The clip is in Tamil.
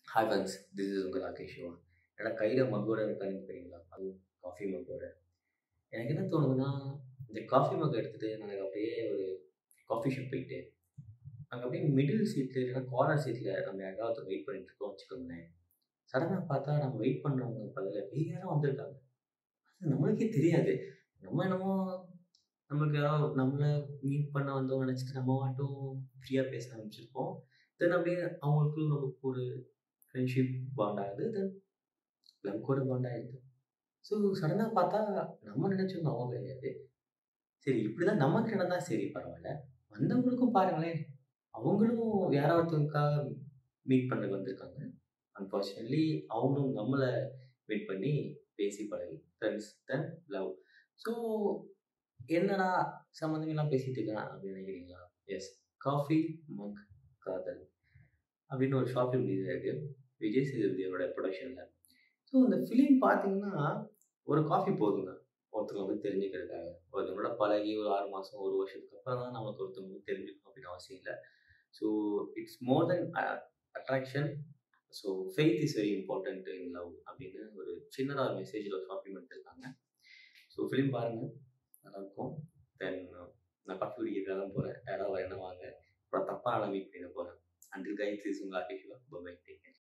ஹாய் ஃப்ரெண்ட்ஸ் திஸ் இஸ் உங்கள் ராகேஷ் சிவா என்னோட கையில் மக்கோட இருக்கான்னு தெரியுங்களா அதுவும் காஃபி மக்கோட எனக்கு என்ன தோணுதுன்னா இந்த காஃபி மக் எடுத்துகிட்டு நாங்கள் அப்படியே ஒரு காஃபி ஷாப் போயிட்டு அங்கே அப்படியே மிடில் சீட்டில் இல்லைன்னா கார்னர் சீட்டில் நம்ம யாராவது வெயிட் பண்ணிட்டு இருக்கோம் வச்சுக்கோங்களேன் சடனாக பார்த்தா நம்ம வெயிட் பண்ணுறவங்க பதில் வேறு வந்திருக்காங்க அது நம்மளுக்கே தெரியாது நம்ம என்னமோ நம்மளுக்கு யாராவது நம்மளை மீட் பண்ண வந்தவங்க நினச்சிட்டு நம்ம மட்டும் ஃப்ரீயாக பேச ஆரம்பிச்சிருப்போம் தென் அப்படியே அவங்களுக்குள்ள நமக்கு ஒரு ஃப்ரெண்ட்ஷிப் பாண்ட் ஆகுது தென் லவ் கூட பாண்ட் ஆகிடுது ஸோ சடனாக பார்த்தா நம்ம நினச்சவங்க அவங்க கிடையாது சரி இப்படி தான் நமக்கு நடந்தா சரி பரவாயில்ல வந்தவங்களுக்கும் பாருங்களேன் அவங்களும் யாரோ ஒருத்தவங்களுக்காக மீட் பண்ண வந்திருக்காங்க அன்ஃபார்ச்சுனேட்லி அவங்களும் நம்மளை மீட் பண்ணி பேசி பழகி ஃப்ரெண்ட்ஸ் தென் லவ் ஸோ என்னடா சம்மந்தமெல்லாம் பேசிட்டு இருக்கான் அப்படின்னு நினைக்கிறீங்களா எஸ் காஃபி மக் காதல் அப்படின்னு ஒரு ஷாப்பிங் மீடியா இருக்கு விஜய் சேதுபதியோட ப்ரொடக்ஷனில் ஸோ இந்த ஃபிலிம் பார்த்தீங்கன்னா ஒரு காஃபி போதுங்க ஒருத்தவங்க வந்து தெரிஞ்சுக்கிறதுக்காக ஒருத்தவங்களோட பழகி ஒரு ஆறு மாதம் ஒரு வருஷத்துக்கு அப்புறம் தான் நமக்கு ஒருத்தவங்க தெரிஞ்சுக்கணும் அப்படின்னு அவசியம் இல்லை so it's more than attraction so faith is very important in love அப்படின்னு ஒரு சின்னதாக ஒரு மெசேஜில் ஒரு ஷாப்பிங் எடுத்திருக்காங்க ஸோ ஃபிலிம் பாருங்கள் நல்லாயிருக்கும் தென் நான் காஃபி குடிக்கிறதுக்காக தான் போகிறேன் யாராவது என்ன வாங்க அப்புறம் தப்பாக நான் மீட் பண்ண போகிறேன் அண்டில் கைஸ் இஸ் உங்கள் ஆகிஷுவா பை டேக்